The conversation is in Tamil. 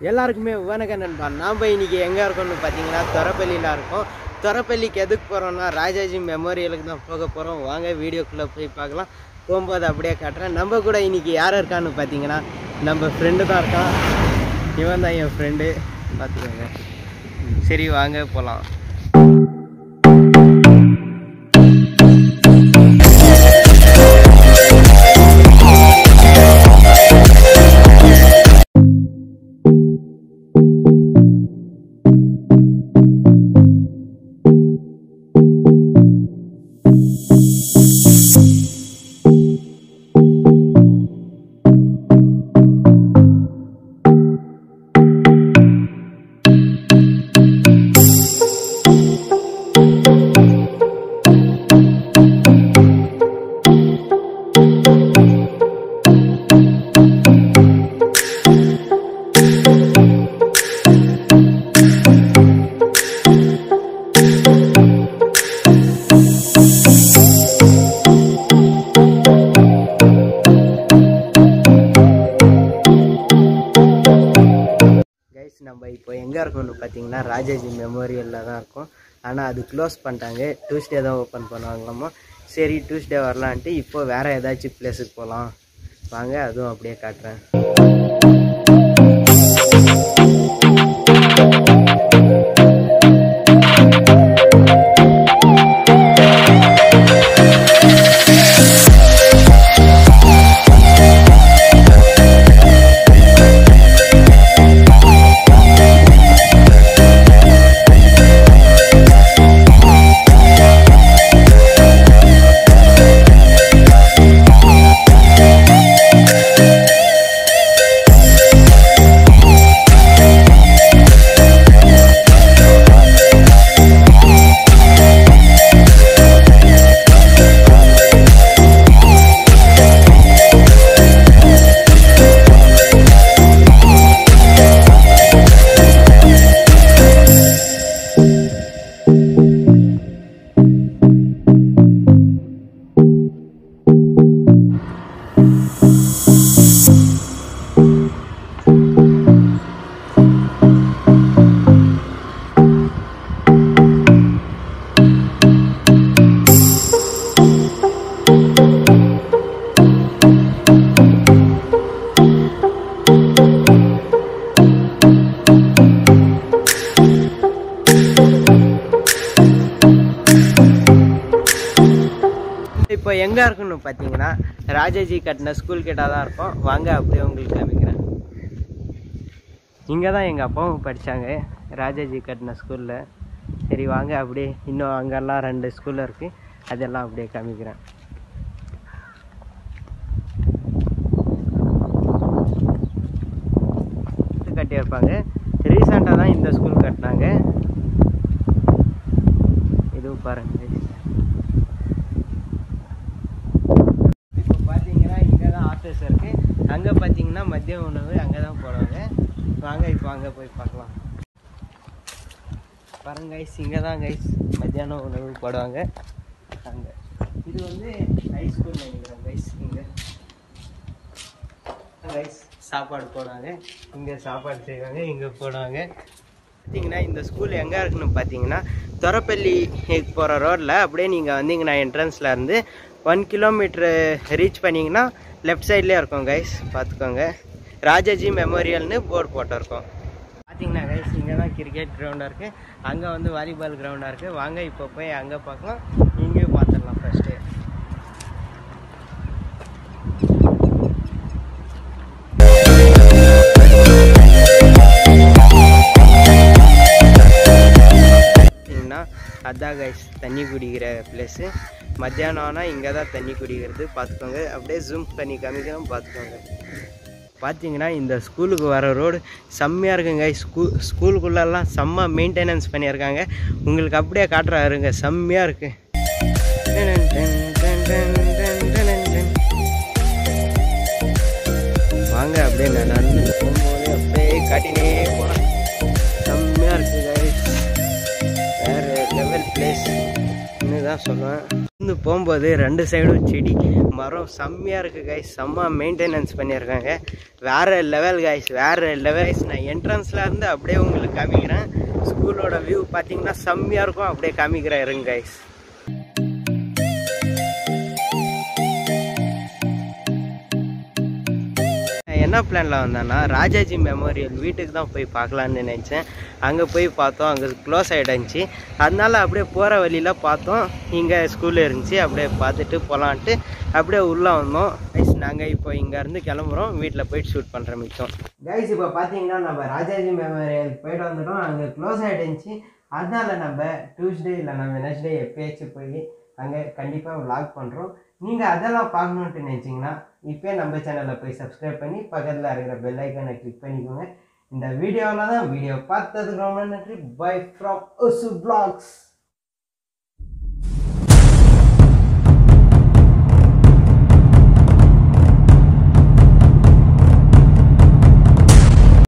எல்லாருக்குமே வணக்கம் நண்பா நாம் இன்னைக்கு எங்கே இருக்கோம்னு பார்த்தீங்கன்னா தொரப்பள்ளியில் இருக்கோம் தொரப்பள்ளிக்கு எதுக்கு போகிறோம்னா ராஜாஜி மெமோரியலுக்கு தான் போக போகிறோம் வாங்க வீடியோக்குள்ளே போய் பார்க்கலாம் போகும்போது அப்படியே காட்டுறேன் நம்ம கூட இன்னைக்கு யார் இருக்கான்னு பார்த்தீங்கன்னா நம்ம ஃப்ரெண்டு தான் இருக்கான் இவன் தான் என் ஃப்ரெண்டு பார்த்துக்கோங்க சரி வாங்க போகலாம் கைஸ் நம்ம இப்போ எங்கே இருக்கோம்னு பார்த்தீங்கன்னா ராஜாஜி மெமோரியலில் தான் இருக்கோம் ஆனால் அது க்ளோஸ் பண்ணிட்டாங்க டியூஸ்டே தான் ஓப்பன் பண்ணுவாங்களாமா சரி டியூஸ்டே வரலான்ட்டு இப்போ வேறு ஏதாச்சும் பிளேஸுக்கு போகலாம் வாங்க அதுவும் அப்படியே காட்டுறேன் இப்போ எங்கே இருக்குன்னு பார்த்தீங்கன்னா ராஜாஜி கட்டின ஸ்கூல் கிட்ட தான் இருக்கோம் வாங்க அப்படியே உங்களுக்கு காமிக்கிறேன் இங்கே தான் எங்கள் அப்பாவும் படித்தாங்க ராஜாஜி கட்டின ஸ்கூலில் சரி வாங்க அப்படியே இன்னும் அங்கெல்லாம் ரெண்டு ஸ்கூலில் இருக்குது அதெல்லாம் அப்படியே காமிக்கிறேன் இது கட்டியிருப்பாங்க ரீசெண்டாக தான் இந்த ஸ்கூல் கட்டினாங்க இதுவும் பாருங்க இப்போ பார்த்தீங்கன்னா இங்கே தான் ஆஃபீஸ் இருக்குது அங்கே பார்த்தீங்கன்னா மதிய உணவு அங்கே தான் போடுவாங்க வாங்க இப்போ அங்கே போய் பார்க்கலாம் பாருங்க கைஸ் இங்கே தான் கைஸ் மத்தியானம் உணவு போடுவாங்க அங்கே இது வந்து ஹை ஸ்கூல் நினைக்கிறேன் கைஸ் இங்கே ரைஸ் சாப்பாடு போடுவாங்க இங்கே சாப்பாடு செய்வாங்க இங்கே போடுவாங்க பார்த்தீங்கன்னா இந்த ஸ்கூல் எங்கே இருக்குன்னு பார்த்தீங்கன்னா தொரப்பள்ளி போகிற ரோட்டில் அப்படியே நீங்கள் வந்தீங்கன்னா என்ட்ரன்ஸில் இருந்து ஒன் கிலோமீட்ரு ரீச் பண்ணிங்கன்னா லெஃப்ட் சைட்லேயே இருக்கும் கைஸ் பார்த்துக்கோங்க ராஜாஜி மெமோரியல்னு போர்டு போட்டிருக்கோம் பார்த்தீங்கன்னா கைஸ் இங்கே தான் கிரிக்கெட் கிரவுண்டாக இருக்குது அங்கே வந்து வாலிபால் கிரவுண்டாக இருக்குது வாங்க இப்போ போய் அங்கே பார்க்கலாம் இங்கேயும் பார்த்துடலாம் ஃபஸ்ட்டு பார்த்தீங்கன்னா அதான் கைஸ் தண்ணி குடிக்கிற பிளேஸு மத்தியானம் ஆனால் இங்கே தான் தண்ணி குடிக்கிறது பார்த்துக்கோங்க அப்படியே ஜூம் பண்ணி காமிக்கிறோம் பார்த்துக்கோங்க பார்த்தீங்கன்னா இந்த ஸ்கூலுக்கு வர ரோடு செம்மையாக இருக்குங்க ஸ்கூ ஸ்கூலுக்குள்ளெல்லாம் செம்ம மெயின்டெனன்ஸ் பண்ணியிருக்காங்க உங்களுக்கு அப்படியே காட்டுறாருங்க செம்மையாக இருக்குது வாங்க அப்படியே நான் நடந்து போகும்போது அப்படியே காட்டினே போகிறேன் செம்மையாக இருக்குது guys. வேறு லெவல் பிளேஸ் தான் சொல்லுவேன் வந்து போகும்போது ரெண்டு சைடும் செடி மரம் செம்மையாக இருக்குது கைஸ் செம்ம மெயின்டெனன்ஸ் பண்ணியிருக்காங்க வேறு லெவல் கைஸ் வேறு லெவல் கைஸ் நான் என்ட்ரன்ஸில் இருந்து அப்படியே உங்களுக்கு காமிக்கிறேன் ஸ்கூலோட வியூ பார்த்தீங்கன்னா செம்மையாக இருக்கும் அப்படியே காமிக்கிறேன் இருங்க கைஸ் என்ன பிளானில் வந்தேன்னா ராஜாஜி மெமோரியல் வீட்டுக்கு தான் போய் பார்க்கலான்னு நினச்சேன் அங்கே போய் பார்த்தோம் அங்கே க்ளோஸ் ஆகிடுச்சு அதனால அப்படியே போகிற வழியில் பார்த்தோம் இங்கே ஸ்கூல் இருந்துச்சு அப்படியே பார்த்துட்டு போகலான்ட்டு அப்படியே உள்ளே வந்தோம் கைஸ் நாங்கள் இப்போ இங்கேருந்து கிளம்புறோம் வீட்டில் போயிட்டு ஷூட் பண்ணுற மிச்சம் கைஸ் இப்போ பார்த்தீங்கன்னா நம்ம ராஜாஜி மெமோரியல் போயிட்டு வந்துட்டோம் அங்கே க்ளோஸ் ஆகிடுச்சு அதனால நம்ம டியூஸ்டே இல்லை நம்ம வெனஸ்டே எப்பயாச்சும் போய் அங்கே கண்டிப்பாக vlog பண்ணுறோம் நீங்கள் அதெல்லாம் பார்க்கணுன்ட்டு நினச்சிங்கன்னா இப்போ நம்ம சேனலில் போய் சப்ஸ்கிரைப் பண்ணி பக்கத்தில் இருக்கிற பெல் ஐக்கானை கிளிக் பண்ணிக்கோங்க இந்த வீடியோவில் தான் வீடியோ பார்த்ததுக்கு ரொம்ப நன்றி பை ஃப்ரம் ஒசு பிளாக்ஸ்